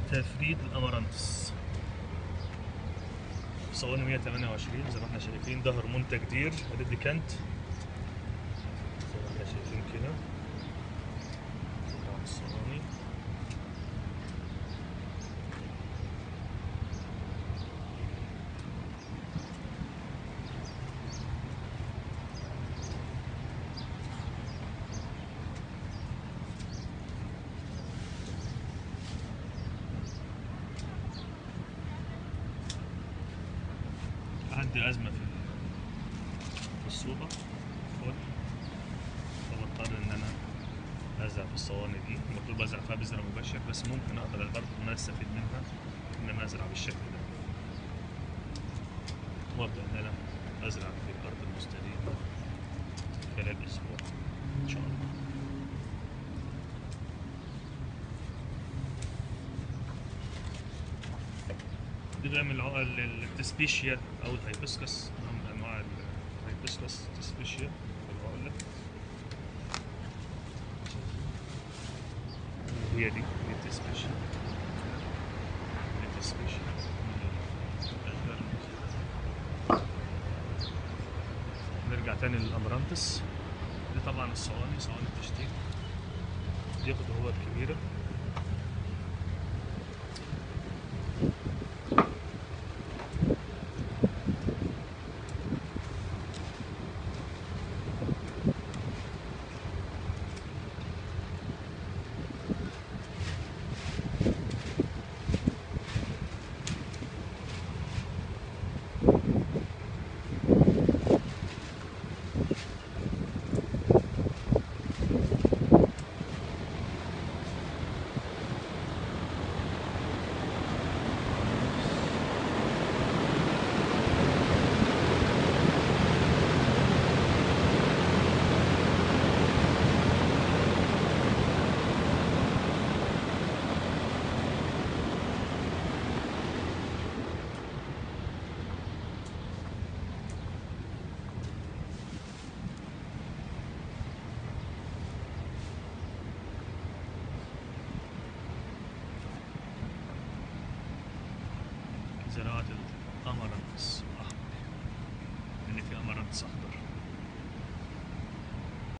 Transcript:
تفريد الامارانتس صواني 128 زي ما احنا شايفين ده هرمون تجدير ريد كانت زي ما احنا شايفين كده طبعا الصواني عندي أزمة في في الصوبة فل فبضطر إن أنا أزرع في الصواني دي المفروض بزرع فيها بذرة مباشر بس ممكن أقدر برضه إن أنا أستفيد منها إن أنا أزرع بالشكل ده وأبدأ إن أنا أزرع في الأرض المستديمة خلال أسبوع إن شاء الله دي بقى من العقل التسبيشيا او الهيبسكس نوع من انواع الهيبسكس تسبيشيا العقلة هي دي دي التسبيشيا دي التسبيشيا نرجع تاني للامرانتس دي طبعا الصواني صواني التشتيت دي خضروات كبيره زراعة الأمرانتس الأحمر لأن في أمرانتس أخضر